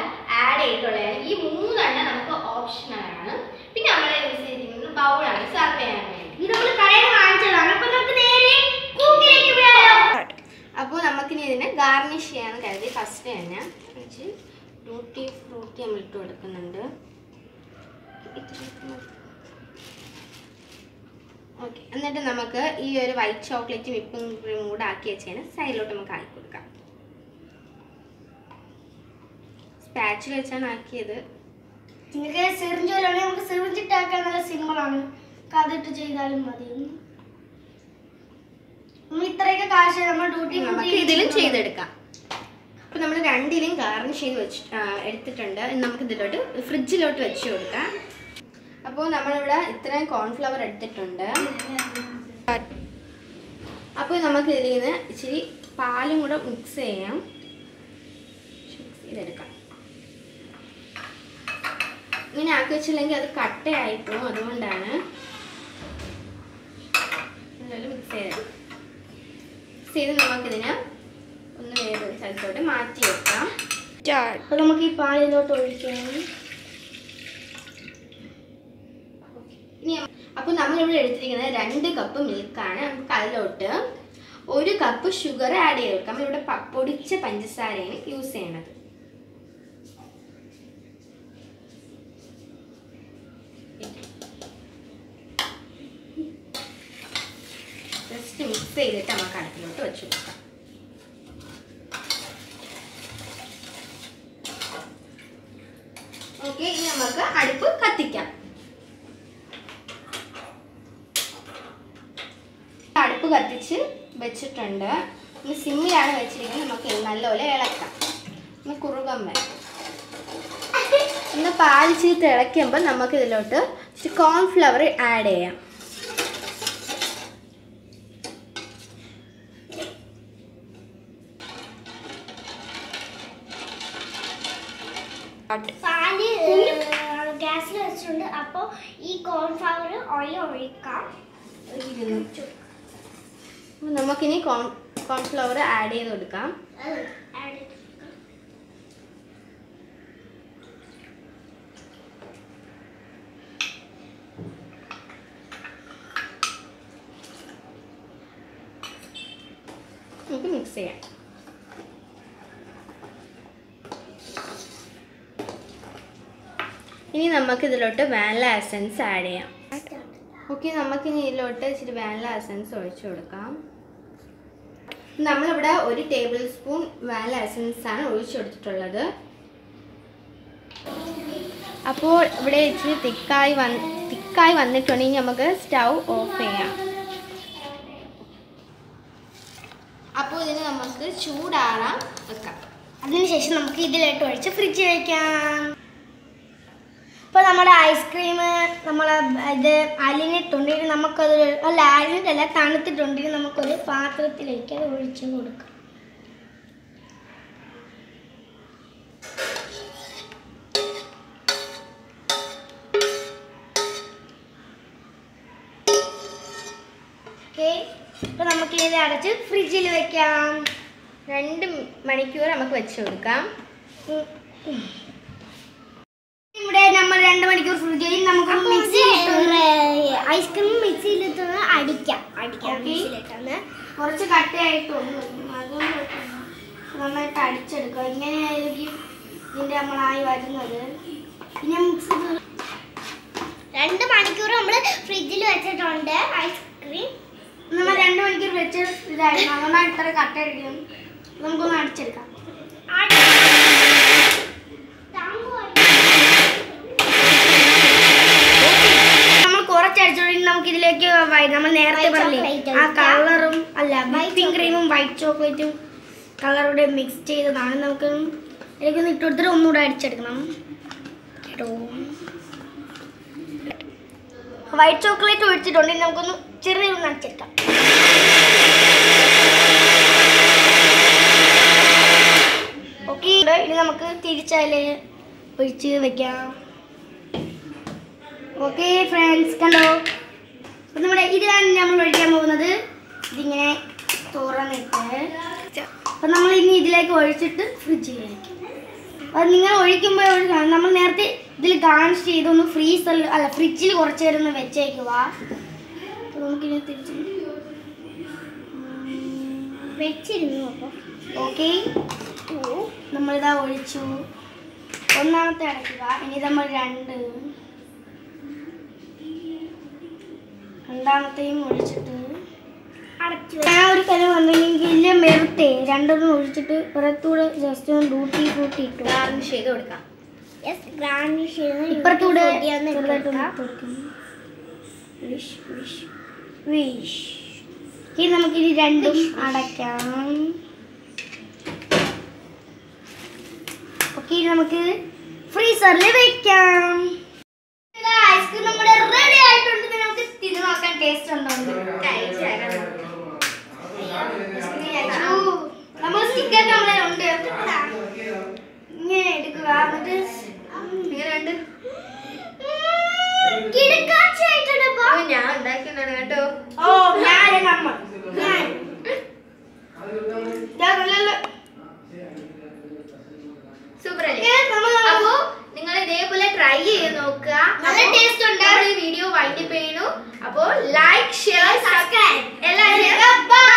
Add ചെയ്തിട്ടുള്ളതാണ് ഈ മൂന്നെണ്ണം നമുക്ക് ഓപ്ഷണൽ ആണ് പിന്നെ നമ്മൾ യൂസ് ചെയ്തിരിക്കുന്നത് ബൗളാണ് സർവ് ചെയ്യാൻ വേണ്ടി ഇത് നമ്മൾ കടയിൽ വാങ്ങിച്ചതാണ് അപ്പൊ നമുക്ക് നേരെ കുക്കിലേക്ക് പോയാലോ അപ്പോൾ നമുക്കിനി ഇതിനെ ഗാർണിഷ് ചെയ്യാൻ കരുതി ഫസ്റ്റ് തന്നെ കുറച്ച് ടൂട്ടി ഫ്രൂട്ടി നമ്മൾ ഇട്ട് കൊടുക്കുന്നുണ്ട് ഓക്കെ എന്നിട്ട് നമുക്ക് ഈ ഒരു വൈറ്റ് ചോക്ലേറ്റ് വിപ്പിംഗ് ക്രീം കൂടെ ആക്കി വെച്ചതിന് സൈഡിലോട്ട് നമുക്ക് ആക്കി കൊടുക്കാം സ്പാച്ചിൽ വെച്ചാണ് ആക്കിയത് നിങ്ങൾക്ക് സിറിഞ്ച് വരാണെങ്കിൽ നമുക്ക് സിറിഞ്ച് ഇട്ടാക്കാൻ നല്ല സിമ്പിളാണ് അതിട്ട് ചെയ്താലും മതി നമ്മൾ ഇത്രയൊക്കെ കാശ് നമ്മൾ ഡ്യൂട്ടി നമുക്ക് ഇതിലും ചെയ്തെടുക്കാം അപ്പോൾ നമ്മൾ രണ്ടിലും ഗാർണിഷ് ചെയ്ത് വെച്ച് ആ, എടുത്തിട്ടുണ്ട് ഇനി നമുക്ക് ഇതിലോട്ട് ഫ്രിഡ്ജിലോട്ട് വെച്ച് കൊടുക്കാം അപ്പോൾ നമ്മളിവിടെ ഇത്രയും കോൺഫ്ലവർ എടുത്തിട്ടുണ്ട് അപ്പോൾ നമുക്ക് ഇതിൽ നിന്ന് ഇച്ചിരി പാലും കൂടെ മിക്സ് ചെയ്യാം മിക്സ് ചെയ്തെടുക്കാം ഇങ്ങനെ ആക്കി വെച്ചില്ലെങ്കിൽ അത് കട്ടയായി പോകും അതുകൊണ്ടാണ് മിക്സ് ചെയ്തെടുക്കാം മിക്സ് ചെയ്ത് നമുക്കിതിനെ ഒന്ന് വേറൊരു സ്ഥലത്തോട്ട് മാറ്റി വെക്കാം അപ്പൊ നമുക്ക് ഈ പാലിലോട്ട് ഒഴിക്കാം ഇനി അപ്പോൾ നമ്മളിവിടെ എടുത്തിരിക്കുന്നത് രണ്ട് കപ്പ് മിൽക്കാണ് നമുക്ക് അതിലോട്ട് ഒരു കപ്പ് ഷുഗർ ആഡ് ചെയ്ത് കൊടുക്കാം നമ്മളിവിടെ പ- പൊടിച്ച പഞ്ചസാരയാണ് യൂസ് ചെയ്യണത് ജസ്റ്റ് മിക്സ് ചെയ്തിട്ട് നമുക്ക് അടുപ്പിലോട്ട് വെച്ച് കൊടുക്കാം ഓക്കെ ഇനി നമുക്ക് അടുപ്പ് കത്തിക്കാം അടുപ്പ് കത്തിച്ച് വെച്ചിട്ടുണ്ട് ഇനി സിമ്മിലാണ് വെച്ചിരിക്കുന്നത് നമുക്ക് നല്ലപോലെ ഇളക്കാം ഒന്ന് കുറുകം വരാം ഒന്ന് പാലിച്ചിട്ട് തിളയ്ക്കുമ്പോൾ നമുക്ക് ഇതിലോട്ട് ഇച്ചിരി കോൺഫ്ലവർ ആഡ് ചെയ്യാം പാല് ഗ്യാസിൽ വെച്ചിട്ടുണ്ട് അപ്പോൾ ഈ കോൺഫ്ലവർ ഓയിൽ ഒഴിക്കാം അപ്പോൾ നമുക്കിനി കോൺ കോൺഫ്ലവർ ആഡ് ചെയ്ത് കൊടുക്കാം അത് add ചെയ്ത് കൊടുക്കാം. നമുക്ക് മിക്സ് ചെയ്യാം ഇനി നമുക്ക് ഇതിലോട്ട് വാനില എസൻസ് ആഡ് ചെയ്യാം ഓക്കെ നമുക്കിനി ഇതിലോട്ട് ഇച്ചിരി വാനില എസൻസ് ഒഴിച്ചു കൊടുക്കാം നമ്മളിവിടെ ഒരു ടേബിൾ സ്പൂൺ വാനില എസൻസ് ആണ് ഒഴിച്ചു കൊടുത്തിട്ടുള്ളത് അപ്പോൾ ഇവിടെ ഇച്ചിരി തിക്കായി വന്ന് തിക്കായി വന്നിട്ടുണ്ടെങ്കിൽ നമുക്ക് സ്റ്റൗ ഓഫ് ചെയ്യാം അപ്പോൾ ഇതിന് നമുക്ക് ചൂടാറാൻ വെക്കാം അതിനുശേഷം നമുക്ക് ഇതിലോട്ട് ഒഴിച്ച് ഫ്രിഡ്ജിൽ വെക്കാം ഇപ്പോൾ നമ്മുടെ ഐസ്ക്രീം നമ്മൾ ഇത് അലിഞ്ഞിട്ടുണ്ടെങ്കിൽ നമുക്കത് അല്ല അലിഞ്ഞിട്ടല്ല തണുത്തിട്ടുണ്ടെങ്കിൽ നമുക്കൊരു പാത്രത്തിലേക്ക് അത് ഒഴിച്ച് കൊടുക്കാം ഓക്കെ ഇപ്പോൾ നമുക്ക് ഇത് അടച്ച് ഫ്രിഡ്ജിൽ വെക്കാം രണ്ട് മണിക്കൂർ നമുക്ക് വെച്ച് കൊടുക്കാം ഇവിടെ നമ്മൾ രണ്ട് മണിക്കൂർ ഫ്രിഡ്ജിൽ നമുക്ക് മിക്സി ഐസ്ക്രീം മിക്സിയിലിട്ടൊന്ന് അടിക്കാം അടിക്കാം Okay. മിക്സിയിലിട്ടൊന്ന് കുറച്ച് കട്ടയായിട്ടുണ്ട് അതുകൊണ്ട് നന്നായിട്ട് അടിച്ചെടുക്കുക ഇങ്ങനെയായിരിക്കും ഇതിൻ്റെ നമ്മളായി വരുന്നത് പിന്നെ മിക്സി രണ്ട് മണിക്കൂർ നമ്മൾ ഫ്രിഡ്ജിൽ വെച്ചിട്ടുണ്ട് ഐസ്ക്രീം നമ്മൾ രണ്ട് മണിക്കൂർ വെച്ച് ഇതായിരുന്നു അതുകൊണ്ടാണ് ഇത്ര കട്ടയടിക്കും നമുക്കൊന്ന് അടിച്ചെടുക്കാം നമ്മൾ കുറച്ച് അടിച്ചോണ്ടെങ്കിൽ നമുക്ക് ഇതിലേക്ക് വൈ- നമ്മൾ നേരത്തെ പറഞ്ഞില്ലേ ആ കളറും അല്ല വൈപ്പിംഗ് ക്രീമും വൈറ്റ് ചോക്ലേറ്റും കളറൂടെ മിക്സ് ചെയ്തതാണ് നമുക്ക് ഇതിലേക്ക് ഇട്ട് കൊടുത്തിട്ട് ഒന്നുകൂടെ അടിച്ചെടുക്കണം കേട്ടോ വൈറ്റ് ചോക്ലേറ്റ് ഒഴിച്ചിട്ടുണ്ടെങ്കിൽ നമുക്കൊന്ന് ചെറിയൊന്ന് അടിച്ചെടുക്കാം ഓക്കെ ഇനി നമുക്ക് തിരിച്ചതിൽ ഒഴിച്ച് വെക്കാം ഓക്കെ ഫ്രണ്ട്സ് കണ്ടോ അപ്പം നമ്മുടെ ഇതിലാണ് നമ്മൾ ഒഴിക്കാൻ പോകുന്നത് ഇതിങ്ങനെ തുറന്നിട്ട് അപ്പം നമ്മൾ ഇനി ഇതിലേക്ക് ഒഴിച്ചിട്ട് ഫ്രിഡ്ജിൽ വയ്ക്കും അത് നിങ്ങൾ ഒഴിക്കുമ്പോൾ ഒരു കാ- നമ്മൾ നേരത്തെ ഇതിൽ ഗാർണിഷ് ചെയ്തൊന്ന് ഫ്രീസറിൽ അല്ല ഫ്രിഡ്ജിൽ കുറച്ച് നേരം ഒന്ന് വെച്ചേക്കുക അപ്പോൾ നമുക്കിനി തിരിച്ച് വെച്ചിരുന്നു അപ്പോൾ ഓക്കെ നമ്മളിതാ ഒഴിച്ചു ഒന്നാമത്തെ അടയ്ക്കുക ഇനി നമ്മൾ രണ്ട് രണ്ടാമത്തെയും ഒഴിച്ചിട്ട് അടച്ചു ഞാൻ ഒരു കാര്യം വന്നെങ്കിൽ ഇല്ല മെറുത്തെ രണ്ടെണ്ണം ഒഴിച്ചിട്ട് പുറത്തൂടെ ജസ്റ്റ് ഒന്ന് ഡൂട്ടി കൂട്ടി ഇട്ടു ഗാർണിഷ് ചെയ്ത് കൊടുക്കാം യെസ് ഗാർണിഷ് ചെയ്ത് ഇപ്പുറത്തൂടെ ഒന്ന് ചെറുതായിട്ടൊന്ന് ഇട്ടേക്കാം. ഇട്ട് കൊടുക്കണം. വിഷ് വിഷ് വിഷ് ഇനി നമുക്കിനി രണ്ടും അടയ്ക്കാം ഓക്കെ ഇനി നമുക്ക് ഫ്രീസറിൽ വെക്കാം ഐസ്ക്രീം നമ്മുടെ റെഡി ആയിട്ടുണ്ട് ഇനി നമുക്ക് തിന്നു നോക്കാൻ ടേസ്റ്റ് ഉണ്ടോ എന്ന്. കഴിച്ച് തരാം അയ്യോ, നമ്മൾ സ്റ്റിക്കർ നമ്മളെ ഉണ്ട് ഇങ്ങനെ എടുക്കുക എന്നിട്ട് എങ്ങനെയുണ്ട് കിടക്കാച്ചായിട്ടുണ്ട് ഇപ്പൊ. ഇത് ഞാൻ ഉണ്ടാക്കിയതാണ് കേട്ടോ ഓ ഞാൻ നമ്മൾ ഞാൻ ഞാൻ നല്ല സൂപ്പർ അല്ലേ ഏ, നമ്മള് അപ്പോ നിങ്ങൾ ഇതേപോലെ ട്രൈ ചെയ്ത് നോക്കുക നല്ല taste ഉണ്ട്. നമ്മൾ ഈ വീഡിയോ വൈൻഡപ്പ് ചെയ്യുന്നു അപ്പോൾ ലൈക്ക് ഷെയർ സബ്സ്ക്രൈബ് എല്ലാവരും Bye.